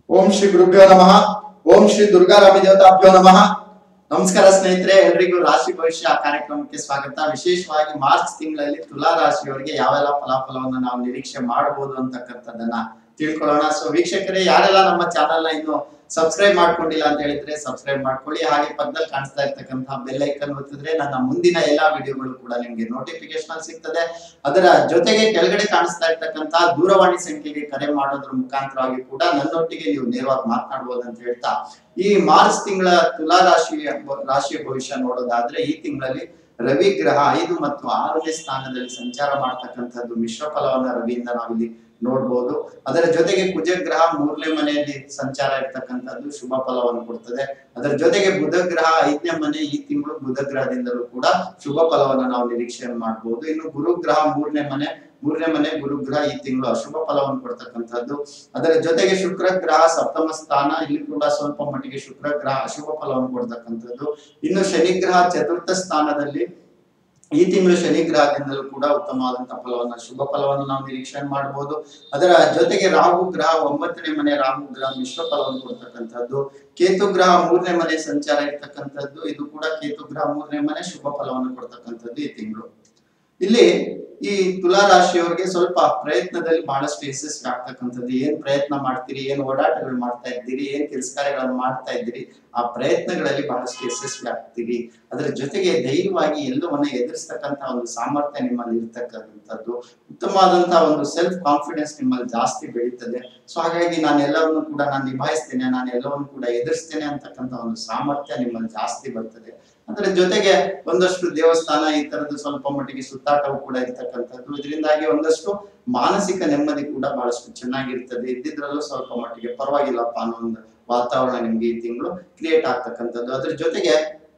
ಓಂ ಶ್ರೀ ಗುರುಭ್ಯೋ ನಮಃ ಓಂ ಶ್ರೀ ದುರ್ಗಾರಾಮಿ ದೇವತಾಭ್ಯೋ ನಮಃ ನಮಸ್ಕಾರ ಸ್ನೇಹಿತರೆ ಎಲ್ರಿಗೂ ರಾಶಿ ಭವಿಷ್ಯ ಕಾರ್ಯಕ್ರಮಕ್ಕೆ ಸ್ವಾಗತ ವಿಶೇಷವಾಗಿ ಮಾರ್ಚ್ ತಿಂಗಳಲ್ಲಿ ತುಲಾ ರಾಶಿಯವರಿಗೆ ಯಾವೆಲ್ಲ ಫಲಾಫಲವನ್ನು ನಾವು ನಿರೀಕ್ಷೆ ಮಾಡಬಹುದು ಅಂತಕ್ಕಂಥದ್ದನ್ನ ತಿಳ್ಕೊಳ್ಳೋಣ ಸೊ ವೀಕ್ಷಕರೇ ಯಾರೆಲ್ಲ ನಮ್ಮ ಚಾನೆಲ್ ನ ಇನ್ನು ಸಬ್ಸ್ಕ್ರೈಬ್ ಮಾಡ್ಕೊಂಡಿಲ್ಲ ಅಂತ ಹೇಳಿದ್ರೆ ಸಬ್ಸ್ಕ್ರೈಬ್ ಮಾಡ್ಕೊಳ್ಳಿ ಹಾಗೆ ಪಕ್ಕದಲ್ಲಿ ಕಾಣಿಸ್ತಾ ಇರ್ತಕ್ಕಂತಹ ಬೆಲ್ ಐಕನ್ ಒತ್ತಿದ್ರೆ ನನ್ನ ಮುಂದಿನ ಎಲ್ಲಾ ವಿಡಿಯೋಗಳು ಕೂಡ ನಿಮ್ಗೆ ನೋಟಿಫಿಕೇಶನ್ ಸಿಗ್ತದೆ ಅದರ ಜೊತೆಗೆ ಕೆಳಗಡೆ ಕಾಣಿಸ್ತಾ ಇರ್ತಕ್ಕಂತಹ ದೂರವಾಣಿ ಸಂಖ್ಯೆಗೆ ಕರೆ ಮಾಡೋದ್ರ ಮುಖಾಂತರವಾಗಿ ಕೂಡ ನನ್ನೊಟ್ಟಿಗೆ ನೀವು ನೇರವಾಗಿ ಮಾತನಾಡಬಹುದು ಅಂತ ಹೇಳ್ತಾ ಈ ಮಾರ್ಚ್ ತಿಂಗಳ ತುಲಾ ರಾಶಿಯ ರಾಶಿಯ ಭವಿಷ್ಯ ನೋಡೋದಾದ್ರೆ ಈ ತಿಂಗಳಲ್ಲಿ ರವಿ ಗ್ರಹ ಐದು ಮತ್ತು ಆರನೇ ಸ್ಥಾನದಲ್ಲಿ ಸಂಚಾರ ಮಾಡ್ತಕ್ಕಂಥದ್ದು ಮಿಶ್ರ ಫಲವನ್ನ ರವಿಯಿಂದ ನಾವಿಲ್ಲಿ ನೋಡ್ಬೋದು ಅದರ ಜೊತೆಗೆ ಕುಜ ಗ್ರಹ ಮೂರನೇ ಮನೆಯಲ್ಲಿ ಸಂಚಾರ ಇರ್ತಕ್ಕಂಥದ್ದು ಶುಭ ಫಲವನ್ನು ಕೊಡ್ತದೆ ಅದರ ಜೊತೆಗೆ ಬುಧ ಗ್ರಹ ಐದನೇ ಮನೆ ಈ ತಿಂಗಳು ಬುಧ ಗ್ರಹದಿಂದಲೂ ಕೂಡ ಶುಭ ಫಲವನ್ನು ನಾವು ನಿರೀಕ್ಷೆ ಮಾಡಬಹುದು ಇನ್ನು ಗುರು ಗ್ರಹ ಮೂರನೇ ಮನೆ ಮೂರನೇ ಮನೆ ಗುರು ಗ್ರಹ ಈ ತಿಂಗಳು ಅಶುಭ ಫಲವನ್ನು ಕೊಡ್ತಕ್ಕಂಥದ್ದು ಅದರ ಜೊತೆಗೆ ಶುಕ್ರ ಗ್ರಹ ಸಪ್ತಮ ಸ್ಥಾನ ಇಲ್ಲಿ ಕೂಡ ಸ್ವಲ್ಪ ಮಟ್ಟಿಗೆ ಶುಕ್ರ ಗ್ರಹ ಅಶುಭ ಫಲವನ್ನು ಕೊಡ್ತಕ್ಕಂಥದ್ದು ಇನ್ನು ಶನಿ ಗ್ರಹ ಚತುರ್ಥ ಸ್ಥಾನದಲ್ಲಿ ಈ ತಿಂಗಳು ಶನಿ ಗ್ರಹದಿಂದಲೂ ಕೂಡ ಉತ್ತಮವಾದಂತಹ ಫಲವನ್ನ ಶುಭ ಫಲವನ್ನು ನಾವು ನಿರೀಕ್ಷೆ ಮಾಡಬಹುದು ಅದರ ಜೊತೆಗೆ ರಾಹು ಗ್ರಹ ಒಂಬತ್ತನೇ ಮನೆ ರಾಹು ಗ್ರಹ ಮಿಶ್ರ ಫಲವನ್ನು ಕೊಡ್ತಕ್ಕಂಥದ್ದು ಕೇತು ಗ್ರಹ ಮೂರನೇ ಮನೆ ಸಂಚಾರ ಇರ್ತಕ್ಕಂಥದ್ದು ಇದು ಕೂಡ ಕೇತು ಗ್ರಹ ಮೂರನೇ ಮನೆ ಶುಭ ಫಲವನ್ನು ಕೊಡ್ತಕ್ಕಂಥದ್ದು ಈ ತಿಂಗಳು ಇಲ್ಲಿ ಈ ತುಲಾ ರಾಶಿಯವರಿಗೆ ಸ್ವಲ್ಪ ಪ್ರಯತ್ನದಲ್ಲಿ ಬಹಳಷ್ಟು ಯಶಸ್ವಿ ಆಗ್ತಕ್ಕಂಥದ್ದು ಏನ್ ಪ್ರಯತ್ನ ಮಾಡ್ತೀರಿ ಏನ್ ಓಡಾಟಗಳು ಮಾಡ್ತಾ ಇದ್ದೀರಿ ಏನ್ ಕೆಲಸ ಕಾರ್ಯಗಳನ್ನು ಮಾಡ್ತಾ ಇದ್ದೀರಿ ಆ ಪ್ರಯತ್ನಗಳಲ್ಲಿ ಬಹಳಷ್ಟು ಯಶಸ್ವಿ ಆಗ್ತೀರಿ ಅದರ ಜೊತೆಗೆ ಧೈರ್ಯವಾಗಿ ಎಲ್ಲವನ್ನ ಎದುರಿಸ್ತಕ್ಕಂತ ಒಂದು ಸಾಮರ್ಥ್ಯ ನಿಮ್ಮಲ್ಲಿ ಇರ್ತಕ್ಕಂಥದ್ದು ಉತ್ತಮವಾದಂತಹ ಒಂದು ಸೆಲ್ಫ್ ಕಾನ್ಫಿಡೆನ್ಸ್ ನಿಮ್ಮಲ್ಲಿ ಜಾಸ್ತಿ ಬೆಳೀತದೆ ಸೊ ಹಾಗಾಗಿ ನಾನು ಎಲ್ಲವನ್ನು ಕೂಡ ನಾನು ನಿಭಾಯಿಸ್ತೇನೆ ನಾನು ಎಲ್ಲವನ್ನು ಕೂಡ ಎದುರಿಸ್ತೇನೆ ಅಂತಕ್ಕಂಥ ಒಂದು ಸಾಮರ್ಥ್ಯ ನಿಮ್ಮಲ್ಲಿ ಜಾಸ್ತಿ ಬರ್ತದೆ ಅದರ ಜೊತೆಗೆ ಒಂದಷ್ಟು ದೇವಸ್ಥಾನ ಈ ತರದ್ದು ಸ್ವಲ್ಪ ಮಟ್ಟಿಗೆ ಸುತ್ತಾಟವು ಕೂಡ ಇರ್ತಕ್ಕಂಥದ್ದು ಇದರಿಂದಾಗಿ ಒಂದಷ್ಟು ಮಾನಸಿಕ ನೆಮ್ಮದಿ ಕೂಡ ಬಹಳಷ್ಟು ಚೆನ್ನಾಗಿರ್ತದೆ ಇದ್ದಿದ್ರಲ್ಲೂ ಸ್ವಲ್ಪ ಮಟ್ಟಿಗೆ ಪರವಾಗಿಲ್ಲಪ್ಪ ಅನ್ನೋ ಒಂದು ವಾತಾವರಣ ನಿಮ್ಗೆ ಈ ತಿಂಗಳು ಕ್ರಿಯೇಟ್ ಆಗ್ತಕ್ಕಂಥದ್ದು ಅದ್ರ ಜೊತೆಗೆ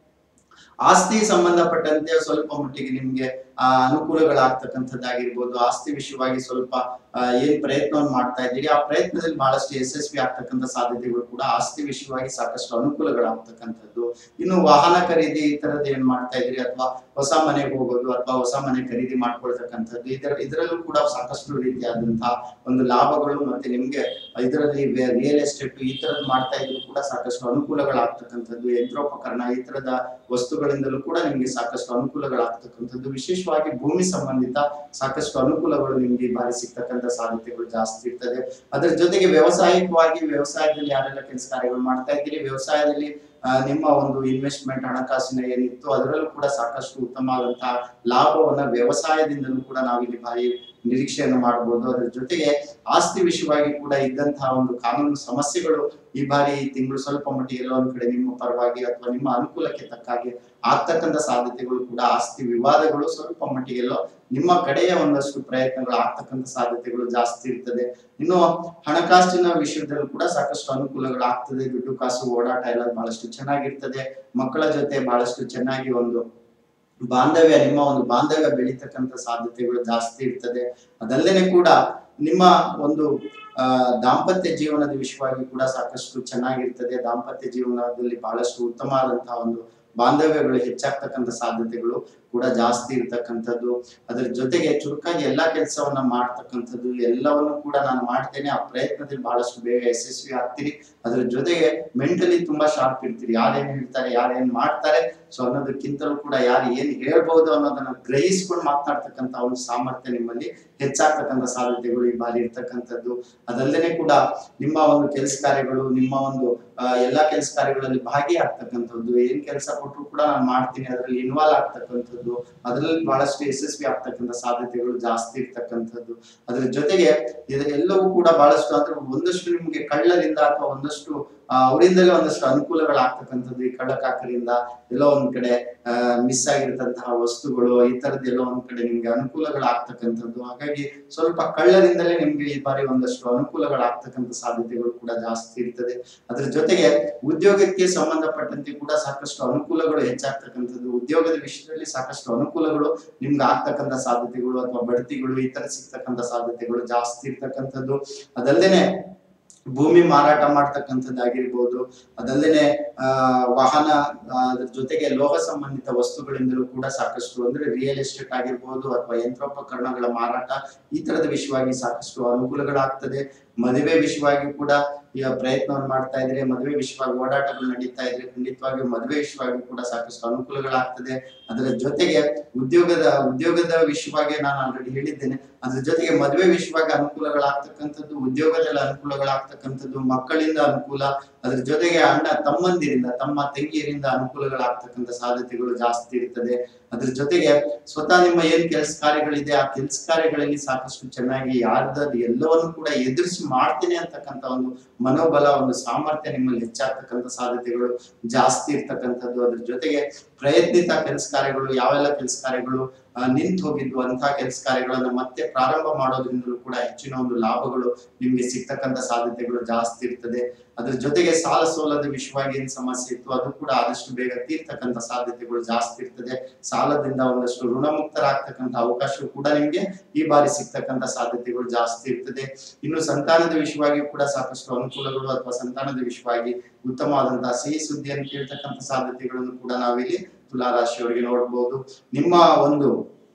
ಆಸ್ತಿ ಸಂಬಂಧಪಟ್ಟಂತೆ ಸ್ವಲ್ಪ ಮಟ್ಟಿಗೆ ನಿಮ್ಗೆ ಆ ಅನುಕೂಲಗಳಾಗ್ತಕ್ಕಂಥದ್ದಾಗಿರ್ಬೋದು ಆಸ್ತಿ ವಿಷಯವಾಗಿ ಸ್ವಲ್ಪ ಆ, ಏನ್ ಪ್ರಯತ್ನವನ್ನು ಮಾಡ್ತಾ ಇದ್ದೀರಿ ಆ ಪ್ರಯತ್ನದಲ್ಲಿ ಬಹಳಷ್ಟು ಯಶಸ್ವಿ ಆಗ್ತಕ್ಕಂಥ ಸಾಧ್ಯತೆಗಳು ಕೂಡ ಆಸ್ತಿ ವಿಷಯವಾಗಿ ಸಾಕಷ್ಟು ಅನುಕೂಲಗಳಾಗ್ತಕ್ಕಂಥದ್ದು ಇನ್ನು ವಾಹನ ಖರೀದಿ ಈ ತರದ್ದು ಏನ್ ಮಾಡ್ತಾ ಇದ್ದೀರಿ ಅಥವಾ ಹೊಸ ಮನೆಗೆ ಹೋಗೋದು ಅಥವಾ ಹೊಸ ಮನೆ ಖರೀದಿ ಮಾಡ್ಕೊಳ್ತಕ್ಕಂಥದ್ದು ಇದರ ಇದರಲ್ಲೂ ಕೂಡ ಸಾಕಷ್ಟು ರೀತಿಯಾದಂತಹ ಒಂದು ಲಾಭಗಳು ಮತ್ತೆ ನಿಮ್ಗೆ ಇದರಲ್ಲಿ ರಿಯಲ್ ಎಸ್ಟೇಟ್ ಈ ತರದ್ ಮಾಡ್ತಾ ಇದ್ರು ಕೂಡ ಸಾಕಷ್ಟು ಅನುಕೂಲಗಳಾಗ್ತಕ್ಕಂಥದ್ದು ಯಂತ್ರೋಪಕರಣ ಈ ತರದ ವಸ್ತುಗಳಿಂದಲೂ ಕೂಡ ನಿಮ್ಗೆ ಸಾಕಷ್ಟು ಅನುಕೂಲಗಳಾಗ್ತಕ್ಕಂಥದ್ದು ವಿಶೇಷವಾಗಿ ಭೂಮಿ ಸಂಬಂಧಿತ ಸಾಕಷ್ಟು ಅನುಕೂಲಗಳು ನಿಮ್ಗೆ ಈ ಬಾರಿ ಸಿಗ್ತಕ್ಕಂಥ ಸಾಧ್ಯತೆಗಳು ಜಾಸ್ತಿ ಇರ್ತದೆ ಅದರ ಜೊತೆಗೆ ವ್ಯವಸಾಯಿಕವಾಗಿ ವ್ಯವಸಾಯದಲ್ಲಿ ಯಾರೆಲ್ಲ ಕೆಲಸ ಕಾರ್ಯಗಳು ಮಾಡ್ತಾ ಇದ್ದೀರಿ ವ್ಯವಸಾಯದಲ್ಲಿ ಆ, ನಿಮ್ಮ ಒಂದು ಇನ್ವೆಸ್ಟ್ಮೆಂಟ್ ಹಣಕಾಸಿನ ಏನಿತ್ತು ಅದರಲ್ಲೂ ಕೂಡ ಸಾಕಷ್ಟು ಉತ್ತಮವಾದಂತಹ ಲಾಭವನ್ನ ವ್ಯವಸಾಯದಿಂದಲೂ ಕೂಡ ನಾವಿಲ್ಲಿ ಬಾರಿ ನಿರೀಕ್ಷೆಯನ್ನು ಮಾಡಬಹುದು ಅದರ ಜೊತೆಗೆ ಆಸ್ತಿ ವಿಷಯವಾಗಿ ಕೂಡ ಇದ್ದಂತಹ ಒಂದು ಕಾನೂನು ಸಮಸ್ಯೆಗಳು ಈ ಬಾರಿ ಈ ತಿಂಗಳು ಸ್ವಲ್ಪ ಮಟ್ಟಿಗೆ ಎಲ್ಲೋ ಒಂದ್ ಕಡೆ ನಿಮ್ಮ ಪರವಾಗಿ ಅಥವಾ ನಿಮ್ಮ ಅನುಕೂಲಕ್ಕೆ ತಕ್ಕ ಹಾಗೆ ಆಗ್ತಕ್ಕಂಥ ಸಾಧ್ಯತೆಗಳು ಕೂಡ ಆಸ್ತಿ ವಿವಾದಗಳು ಸ್ವಲ್ಪ ಮಟ್ಟಿಗೆ ಎಲ್ಲೋ ನಿಮ್ಮ ಕಡೆಯ ಒಂದಷ್ಟು ಪ್ರಯತ್ನಗಳು ಆಗ್ತಕ್ಕಂಥ ಸಾಧ್ಯತೆಗಳು ಜಾಸ್ತಿ ಇರ್ತದೆ ಇನ್ನು ಹಣಕಾಸಿನ ವಿಷಯದಲ್ಲೂ ಕೂಡ ಸಾಕಷ್ಟು ಅನುಕೂಲಗಳು ಆಗ್ತದೆ ದುಡ್ಡು ಕಾಸು ಓಡಾಟ ಎಲ್ಲ ಬಹಳಷ್ಟು ಚೆನ್ನಾಗಿರ್ತದೆ ಮಕ್ಕಳ ಜೊತೆ ಬಹಳಷ್ಟು ಚೆನ್ನಾಗಿ ಒಂದು ಬಾಂಧವ್ಯ ನಿಮ್ಮ ಒಂದು ಬಾಂಧವ್ಯ ಬೆಳೀತಕ್ಕಂಥ ಸಾಧ್ಯತೆಗಳು ಜಾಸ್ತಿ ಇರ್ತದೆ ಅದಲ್ಲದೆ ಕೂಡ ನಿಮ್ಮ ಒಂದು ಆ ದಾಂಪತ್ಯ ಜೀವನದ ವಿಷಯವಾಗಿ ಕೂಡ ಸಾಕಷ್ಟು ಚೆನ್ನಾಗಿರ್ತದೆ ದಾಂಪತ್ಯ ಜೀವನದಲ್ಲಿ ಬಹಳಷ್ಟು ಉತ್ತಮವಾದಂತಹ ಒಂದು ಬಾಂಧವ್ಯಗಳು ಹೆಚ್ಚಾಗ್ತಕ್ಕಂಥ ಸಾಧ್ಯತೆಗಳು ಕೂಡ ಜಾಸ್ತಿ ಇರ್ತಕ್ಕಂಥದ್ದು ಅದರ ಜೊತೆಗೆ ಚುರುಕಾಗಿ ಎಲ್ಲಾ ಕೆಲಸವನ್ನ ಮಾಡ್ತಕ್ಕಂಥದ್ದು ಎಲ್ಲವನ್ನು ಕೂಡ ನಾನು ಮಾಡ್ತೇನೆ ಆ ಪ್ರಯತ್ನದಲ್ಲಿ ಬಹಳಷ್ಟು ಬೇಗ ಯಶಸ್ವಿ ಆಗ್ತೀರಿ ಅದ್ರ ಜೊತೆಗೆ ಮೆಂಟಲಿ ತುಂಬಾ ಶಾರ್ಪ್ ಇರ್ತೀರಿ ಯಾರೇನ್ ಹೇಳ್ತಾರೆ ಯಾರೇನ್ ಮಾಡ್ತಾರೆ ಸೊ ಅನ್ನೋದಕ್ಕಿಂತಲೂ ಕೂಡ ಯಾರು ಏನ್ ಹೇಳ್ಬಹುದು ಅನ್ನೋದನ್ನ ಗ್ರಹಿಸ್ಕೊಂಡು ಮಾತನಾಡ್ತಕ್ಕಂಥ ಒಂದು ಸಾಮರ್ಥ್ಯ ನಿಮ್ಮಲ್ಲಿ ಹೆಚ್ಚಾಗ್ತಕ್ಕಂಥ ಸಾಧ್ಯತೆಗಳು ಈ ಬಾರಿ ಇರ್ತಕ್ಕಂಥದ್ದು ಅದಲ್ಲದೆ ಕೂಡ ನಿಮ್ಮ ಒಂದು ಕೆಲಸ ಕಾರ್ಯಗಳು ನಿಮ್ಮ ಒಂದು ಆ, ಎಲ್ಲಾ ಕೆಲಸ ಕಾರ್ಯಗಳಲ್ಲಿ ಭಾಗಿಯಾಗ್ತಕ್ಕಂಥದ್ದು ಏನ್ ಕೆಲಸ ಕೊಟ್ಟರು ಕೂಡ ನಾನು ಮಾಡ್ತೀನಿ ಅದರಲ್ಲಿ ಇನ್ವಾಲ್ವ್ ಆಗ್ತಕ್ಕಂಥದ್ದು ಅದರಲ್ಲಿ ಬಹಳಷ್ಟು ಯಶಸ್ವಿ ಆಗ್ತಕ್ಕಂಥ ಸಾಧ್ಯತೆಗಳು ಜಾಸ್ತಿ ಇರ್ತಕ್ಕಂಥದ್ದು ಅದ್ರ ಜೊತೆಗೆ ಇದೆಲ್ಲವೂ ಕೂಡ ಬಹಳಷ್ಟು ಅಂದ್ರೆ ಒಂದಷ್ಟು ನಿಮ್ಗೆ ಕಳ್ಳರಿಂದ ಅಥವಾ ಒಂದಷ್ಟು ಆ, ಅವರಿಂದಲೇ ಒಂದಷ್ಟು ಅನುಕೂಲಗಳಾಗ್ತಕ್ಕಂಥದ್ದು ಈ ಕಳ್ಳಕಾಕರಿಂದ ಎಲ್ಲೋ ಒಂದ್ ಕಡೆ ಮಿಸ್ ಆಗಿರ್ತಂತಹ ವಸ್ತುಗಳು ಈ ತರದ್ ಎಲ್ಲೋ ಒಂದ್ ಕಡೆ ನಿಮ್ಗೆ ಅನುಕೂಲಗಳಾಗ್ತಕ್ಕಂಥದ್ದು ಹಾಗಾಗಿ ಸ್ವಲ್ಪ ಕಳ್ಳರಿಂದಲೇ ನಿಮ್ಗೆ ಈ ಬಾರಿ ಒಂದಷ್ಟು ಅನುಕೂಲಗಳಾಗ್ತಕ್ಕಂಥ ಸಾಧ್ಯತೆಗಳು ಕೂಡ ಜಾಸ್ತಿ ಇರ್ತದೆ ಅದ್ರ ಜೊತೆಗೆ ಉದ್ಯೋಗಕ್ಕೆ ಸಂಬಂಧಪಟ್ಟಂತೆ ಕೂಡ ಸಾಕಷ್ಟು ಅನುಕೂಲಗಳು ಹೆಚ್ಚಾಗ್ತಕ್ಕಂಥದ್ದು ಉದ್ಯೋಗದ ವಿಷಯದಲ್ಲಿ ಸಾಕಷ್ಟು ಅನುಕೂಲಗಳು ನಿಮ್ಗೆ ಆಗ್ತಕ್ಕಂಥ ಸಾಧ್ಯತೆಗಳು ಅಥವಾ ಬಡ್ತಿಗಳು ಈ ತರ ಸಿಗ್ತಕ್ಕಂಥ ಸಾಧ್ಯತೆಗಳು ಜಾಸ್ತಿ ಇರ್ತಕ್ಕಂಥದ್ದು ಅದಲ್ಲದೆ ಭೂಮಿ ಮಾರಾಟ ಮಾಡ್ತಕ್ಕಂಥದ್ದಾಗಿರ್ಬೋದು ಅದಲ್ಲದೆ ಆ ವಾಹನ ಆ, ಅದ್ರ ಜೊತೆಗೆ ಲೋಹ ಸಂಬಂಧಿತ ವಸ್ತುಗಳಿಂದಲೂ ಕೂಡ ಸಾಕಷ್ಟು ಅಂದ್ರೆ ರಿಯಲ್ ಎಸ್ಟೇಟ್ ಆಗಿರ್ಬೋದು ಅಥವಾ ಯಂತ್ರೋಪಕರಣಗಳ ಮಾರಾಟ ಈ ತರದ ವಿಷಯವಾಗಿ ಸಾಕಷ್ಟು ಅನುಕೂಲಗಳಾಗ್ತದೆ ಮದುವೆ ವಿಷಯವಾಗಿ ಕೂಡ ಈಗ ಪ್ರಯತ್ನವನ್ನು ಮಾಡ್ತಾ ಇದ್ರೆ ಮದುವೆ ವಿಷಯವಾಗಿ ಓಡಾಟಗಳು ನಡೀತಾ ಇದ್ರೆ ಖಂಡಿತವಾಗಿಯೂ ಮದುವೆ ವಿಷಯವಾಗಿ ಕೂಡ ಸಾಕಷ್ಟು ಅನುಕೂಲಗಳಾಗ್ತದೆ ಅದರ ಜೊತೆಗೆ ಉದ್ಯೋಗದ ಉದ್ಯೋಗದ ವಿಷಯವಾಗಿ ನಾನು ಆಲ್ರೆಡಿ ಹೇಳಿದ್ದೇನೆ ಅದ್ರ ಜೊತೆಗೆ ಮದುವೆ ವಿಷಯವಾಗಿ ಅನುಕೂಲಗಳಾಗ್ತಕ್ಕಂಥದ್ದು ಉದ್ಯೋಗದಲ್ಲಿ ಅನುಕೂಲಗಳಾಗ್ತಕ್ಕಂಥದ್ದು ಮಕ್ಕಳಿಂದ ಅನುಕೂಲ ಅದ್ರ ಜೊತೆಗೆ ಅಣ್ಣ ತಮ್ಮಂದಿರಿಂದ ತಮ್ಮ ತಂಗಿಯರಿಂದ ಅನುಕೂಲಗಳಾಗ್ತಕ್ಕಂಥ ಸಾಧ್ಯತೆಗಳು ಜಾಸ್ತಿ ಇರ್ತದೆ ಅದ್ರ ಜೊತೆಗೆ ಸ್ವತಃ ನಿಮ್ಮ ಏನ್ ಕೆಲಸ ಕಾರ್ಯಗಳಿದೆ ಆ ಕೆಲಸ ಕಾರ್ಯಗಳಲ್ಲಿ ಸಾಕಷ್ಟು ಚೆನ್ನಾಗಿ ಯಾರ್ದಾದ್ರು ಎಲ್ಲವನ್ನು ಕೂಡ ಎದುರಿಸಿ ಮಾಡ್ತೇನೆ ಅಂತಕ್ಕಂಥ ಒಂದು ಮನೋಬಲ ಒಂದು ಸಾಮರ್ಥ್ಯ ನಿಮ್ಮಲ್ಲಿ ಹೆಚ್ಚಾಗ್ತಕ್ಕಂಥ ಸಾಧ್ಯತೆಗಳು ಜಾಸ್ತಿ ಇರ್ತಕ್ಕಂಥದ್ದು ಅದ್ರ ಜೊತೆಗೆ ಪ್ರಯತ್ನಿತ ಕೆಲಸ ಕಾರ್ಯಗಳು ಯಾವೆಲ್ಲ ಕೆಲಸ ಕಾರ್ಯಗಳು ಆ, ನಿಂತು ಹೋಗಿದ್ವು ಅಂತಹ ಕೆಲಸ ಕಾರ್ಯಗಳನ್ನ ಮತ್ತೆ ಪ್ರಾರಂಭ ಮಾಡೋದ್ರಿಂದಲೂ ಕೂಡ ಹೆಚ್ಚಿನ ಒಂದು ಲಾಭಗಳು ನಿಮ್ಗೆ ಸಿಗ್ತಕ್ಕಂಥ ಸಾಧ್ಯತೆಗಳು ಜಾಸ್ತಿ ಇರ್ತದೆ ಅದ್ರ ಜೊತೆಗೆ ಸಾಲ ಸೋಲದ ವಿಷಯವಾಗಿ ಏನ್ ಸಮಸ್ಯೆ ಇತ್ತು ಅದು ಕೂಡ ಆದಷ್ಟು ಬೇಗ ತೀರ್ತಕ್ಕಂಥ ಸಾಧ್ಯತೆಗಳು ಜಾಸ್ತಿ ಇರ್ತದೆ ಸಾಲದಿಂದ ಒಂದಷ್ಟು ಋಣಮುಕ್ತರಾಗ್ತಕ್ಕಂಥ ಅವಕಾಶವು ಕೂಡ ನಿಮ್ಗೆ ಈ ಬಾರಿ ಸಿಗ್ತಕ್ಕಂಥ ಸಾಧ್ಯತೆಗಳು ಜಾಸ್ತಿ ಇರ್ತದೆ ಇನ್ನು ಸಂತಾನದ ವಿಷಯವಾಗಿ ಕೂಡ ಸಾಕಷ್ಟು ಅನುಕೂಲಗಳು ಅಥವಾ ಸಂತಾನದ ವಿಷಯವಾಗಿ ಉತ್ತಮವಾದಂತಹ ಸಿಹಿ ಸುದ್ದಿಯನ್ನು ಕೇಳ್ತಕ್ಕಂಥ ಸಾಧ್ಯತೆಗಳನ್ನು ಕೂಡ ನಾವಿಲ್ಲಿ ತುಲಾ ರಾಶಿಯವರಿಗೆ ನೋಡ್ಬೋದು ನಿಮ್ಮ ಒಂದು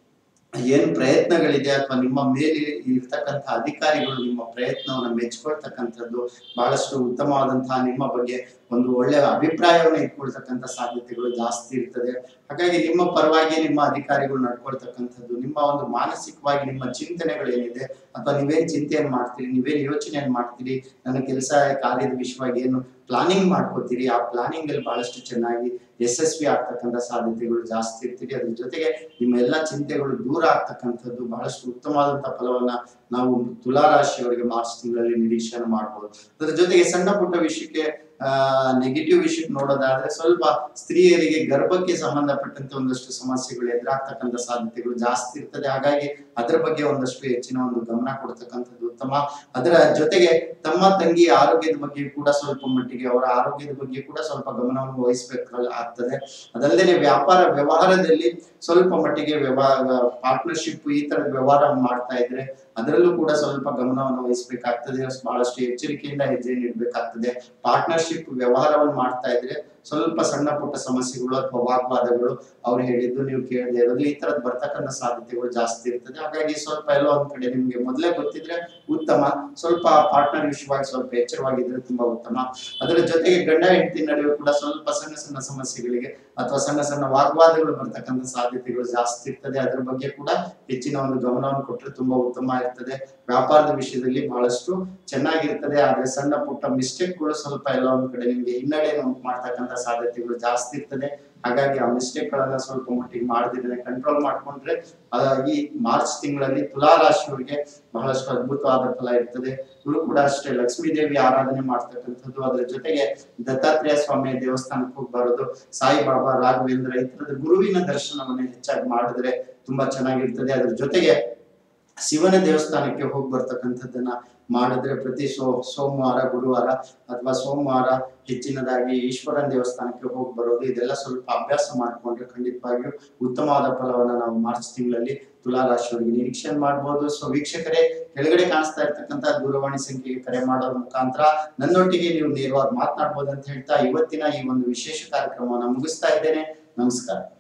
ಏನ್ ಪ್ರಯತ್ನಗಳಿದೆ ಅಥವಾ ನಿಮ್ಮ ಮೇಲೆ ಇರ್ತಕ್ಕಂಥ ಅಧಿಕಾರಿಗಳು ನಿಮ್ಮ ಪ್ರಯತ್ನವನ್ನು ಮೆಚ್ಕೊಳ್ತಕ್ಕಂಥದ್ದು ಬಹಳಷ್ಟು ಉತ್ತಮವಾದಂತಹ ನಿಮ್ಮ ಬಗ್ಗೆ ಒಂದು ಒಳ್ಳೆಯ ಅಭಿಪ್ರಾಯವನ್ನು ಇಟ್ಕೊಳ್ತಕ್ಕಂಥ ಸಾಧ್ಯತೆಗಳು ಜಾಸ್ತಿ ಇರ್ತದೆ ಹಾಗಾಗಿ ನಿಮ್ಮ ಪರವಾಗಿ ನಿಮ್ಮ ಅಧಿಕಾರಿಗಳು ನಡ್ಕೊಳ್ತಕ್ಕಂಥದ್ದು ನಿಮ್ಮ ಒಂದು ಮಾನಸಿಕವಾಗಿ ನಿಮ್ಮ ಚಿಂತನೆಗಳು ಏನಿದೆ ಅಥವಾ ನೀವೇನ್ ಚಿಂತೆಯನ್ನು ಮಾಡ್ತೀರಿ ನೀವೇನ್ ಯೋಚನೆಯನ್ನು ಮಾಡ್ತೀರಿ ನನ್ನ ಕೆಲಸ ಕಾರ್ಯದ ವಿಷಯವಾಗಿ ಏನು ಪ್ಲಾನಿಂಗ್ ಮಾಡ್ಕೋತೀರಿ ಆ ಪ್ಲಾನಿಂಗ್ ಅಲ್ಲಿ ಬಹಳಷ್ಟು ಚೆನ್ನಾಗಿ ಯಶಸ್ವಿ ಆಗ್ತಕ್ಕಂಥ ಸಾಧ್ಯತೆಗಳು ಜಾಸ್ತಿ ಇರ್ತೀರಿ ಅದ್ರ ಜೊತೆಗೆ ನಿಮ್ಮ ಎಲ್ಲಾ ಚಿಂತೆಗಳು ದೂರ ಆಗ್ತಕ್ಕಂಥದ್ದು ಬಹಳಷ್ಟು ಉತ್ತಮವಾದಂತಹ ಫಲವನ್ನ ನಾವು ತುಲಾ ರಾಶಿಯವರಿಗೆ ಮಾರ್ಚ್ ತಿಂಗಳಲ್ಲಿ ನಿರೀಕ್ಷೆಯನ್ನು ಮಾಡಬಹುದು ಅದ್ರ ಜೊತೆಗೆ ಸಣ್ಣ ಪುಟ್ಟ ವಿಷಯಕ್ಕೆ ಆ ನೆಗೆಟಿವ್ ವಿಷಯಕ್ಕೆ ನೋಡೋದಾದ್ರೆ ಸ್ವಲ್ಪ ಸ್ತ್ರೀಯರಿಗೆ ಗರ್ಭಕ್ಕೆ ಸಂಬಂಧಪಟ್ಟಂತೆ ಒಂದಷ್ಟು ಸಮಸ್ಯೆಗಳು ಎದುರಾಗ್ತಕ್ಕಂಥ ಸಾಧ್ಯತೆಗಳು ಜಾಸ್ತಿ ಇರ್ತದೆ ಹಾಗಾಗಿ ಅದರ ಬಗ್ಗೆ ಒಂದಷ್ಟು ಹೆಚ್ಚಿನ ಒಂದು ಗಮನ ಕೊಡ್ತಕ್ಕಂಥದ್ದು ಉತ್ತಮ ಅದರ ಜೊತೆಗೆ ತಮ್ಮ ತಂಗಿ ಆರೋಗ್ಯದ ಬಗ್ಗೆ ಕೂಡ ಸ್ವಲ್ಪ ಮಟ್ಟಿಗೆ ಅವರ ಆರೋಗ್ಯದ ಬಗ್ಗೆ ಕೂಡ ಸ್ವಲ್ಪ ಗಮನವನ್ನು ವಹಿಸ್ಬೇಕು ಆಗ್ತದೆ ಅದಲ್ಲದೆ ವ್ಯಾಪಾರ ವ್ಯವಹಾರದಲ್ಲಿ ಸ್ವಲ್ಪ ಮಟ್ಟಿಗೆ ವ್ಯವಹಾರ ಪಾರ್ಟ್ನರ್ಶಿಪ್ ಈ ತರದ ವ್ಯವಹಾರ ಮಾಡ್ತಾ ಇದ್ರೆ ಅದರಲ್ಲೂ ಕೂಡ ಸ್ವಲ್ಪ ಗಮನವನ್ನು ವಹಿಸ್ಬೇಕಾಗ್ತದೆ ಬಹಳಷ್ಟು ಎಚ್ಚರಿಕೆಯಿಂದ ಹೆಜ್ಜೆ ಇಡ್ಬೇಕಾಗ್ತದೆ ಪಾರ್ಟ್ನರ್ಶಿಪ್ ವ್ಯವಹಾರವನ್ನು ಮಾಡ್ತಾ ಇದ್ರೆ ಸ್ವಲ್ಪ ಸಣ್ಣ ಪುಟ್ಟ ಸಮಸ್ಯೆಗಳು ಅಥವಾ ವಾಗ್ವಾದಗಳು ಅವ್ರು ಹೇಳಿದ್ದು ನೀವು ಕೇಳದೆ ಇರೋದು ಈ ತರದ್ ಬರ್ತಕ್ಕಂಥ ಸಾಧ್ಯತೆಗಳು ಜಾಸ್ತಿ ಇರ್ತದೆ ಹಾಗಾಗಿ ಸ್ವಲ್ಪ ಎಲ್ಲೋ ಒಂದ್ ಕಡೆ ನಿಮ್ಗೆ ಮೊದಲೇ ಗೊತ್ತಿದ್ರೆ ಉತ್ತಮ ಸ್ವಲ್ಪ ಪಾರ್ಟ್ನರ್ ವಿಷಯವಾಗಿ ಸ್ವಲ್ಪ ಎಚ್ಚರವಾಗಿದ್ರೆ ತುಂಬಾ ಉತ್ತಮ ಅದರ ಜೊತೆಗೆ ಗಂಡ ಹೆಂಡತಿ ನಡುವೆ ಕೂಡ ಸ್ವಲ್ಪ ಸಣ್ಣ ಸಣ್ಣ ಸಮಸ್ಯೆಗಳಿಗೆ ಅಥವಾ ಸಣ್ಣ ಸಣ್ಣ ವಾಗ್ವಾದಗಳು ಬರ್ತಕ್ಕಂಥ ಸಾಧ್ಯತೆಗಳು ಜಾಸ್ತಿ ಇರ್ತದೆ ಅದ್ರ ಬಗ್ಗೆ ಕೂಡ ಹೆಚ್ಚಿನ ಒಂದು ಗಮನವನ್ನು ಕೊಟ್ಟರೆ ತುಂಬಾ ಉತ್ತಮ ಇರ್ತದೆ ವ್ಯಾಪಾರದ ವಿಷಯದಲ್ಲಿ ಬಹಳಷ್ಟು ಚೆನ್ನಾಗಿರ್ತದೆ ಆದ್ರೆ ಸಣ್ಣ ಪುಟ್ಟ ಮಿಸ್ಟೇಕ್ಗಳು ಸ್ವಲ್ಪ ಎಲ್ಲ ಒಂದ್ ಕಡೆ ನಿಮ್ಗೆ ಹಿನ್ನಡೆಯನ್ನು ಉಂಟು ಮಾಡ್ತಕ್ಕಂಥ ಸಾಧ್ಯತೆಗಳು ಜಾಸ್ತಿ ಇರ್ತದೆ ಹಾಗಾಗಿ ಆ ಮಿಸ್ಟೇಕ್ ಗಳನ್ನ ಸ್ವಲ್ಪ ಮಟ್ಟಿಗೆ ಮಾಡದಿದ್ರೆ ಕಂಟ್ರೋಲ್ ಮಾಡ್ಕೊಂಡ್ರೆ ಆ, ಈ ಮಾರ್ಚ್ ತಿಂಗಳಲ್ಲಿ ತುಲಾ ರಾಶಿಯವರಿಗೆ ಬಹಳಷ್ಟು ಅದ್ಭುತವಾದ ಫಲ ಇರ್ತದೆ ಇವರು ಕೂಡ ಅಷ್ಟೇ ಲಕ್ಷ್ಮೀ ದೇವಿ ಆರಾಧನೆ ಮಾಡ್ತಕ್ಕಂಥದ್ದು ಅದ್ರ ಜೊತೆಗೆ ದತ್ತಾತ್ರೇಯ ಸ್ವಾಮಿಯ ದೇವಸ್ಥಾನಕ್ಕೆ ಹೋಗಿ ಬರೋದು ಸಾಯಿಬಾಬಾ ರಾಘವೇಂದ್ರ ಈ ತರದ ಗುರುವಿನ ದರ್ಶನವನ್ನು ಹೆಚ್ಚಾಗಿ ಮಾಡಿದ್ರೆ ತುಂಬಾ ಚೆನ್ನಾಗಿರ್ತದೆ ಅದ್ರ ಜೊತೆಗೆ ಶಿವನ ದೇವಸ್ಥಾನಕ್ಕೆ ಹೋಗಿ ಬರ್ತಕ್ಕಂಥದ್ದನ್ನ ಮಾಡಿದ್ರೆ ಪ್ರತಿ ಸೋ ಸೋಮವಾರ ಗುರುವಾರ ಅಥವಾ ಸೋಮವಾರ ಹೆಚ್ಚಿನದಾಗಿ ಈಶ್ವರನ ದೇವಸ್ಥಾನಕ್ಕೆ ಹೋಗಿ ಬರೋದು ಇದೆಲ್ಲ ಸ್ವಲ್ಪ ಅಭ್ಯಾಸ ಮಾಡ್ಕೊಂಡ್ರೆ ಖಂಡಿತವಾಗಿಯೂ ಉತ್ತಮವಾದ ಫಲವನ್ನ ನಾವು ಮಾರ್ಚ್ ತಿಂಗಳಲ್ಲಿ ತುಲಾ ರಾಶಿಯವರಿಗೆ ನಿರೀಕ್ಷೆ ಮಾಡಬಹುದು ಸೊ ವೀಕ್ಷಕರೇ ಕೆಳಗಡೆ ಕಾಣಿಸ್ತಾ ಇರ್ತಕ್ಕಂತ ದೂರವಾಣಿ ಸಂಖ್ಯೆಗೆ ಕರೆ ಮಾಡೋದ್ರ ಮುಖಾಂತರ ನನ್ನೊಟ್ಟಿಗೆ ನೀವು ನೇರವಾಗಿ ಮಾತನಾಡ್ಬೋದು ಅಂತ ಹೇಳ್ತಾ ಇವತ್ತಿನ ಈ ಒಂದು ವಿಶೇಷ ಕಾರ್ಯಕ್ರಮವನ್ನು ಮುಗಿಸ್ತಾ ಇದ್ದೇನೆ ನಮಸ್ಕಾರ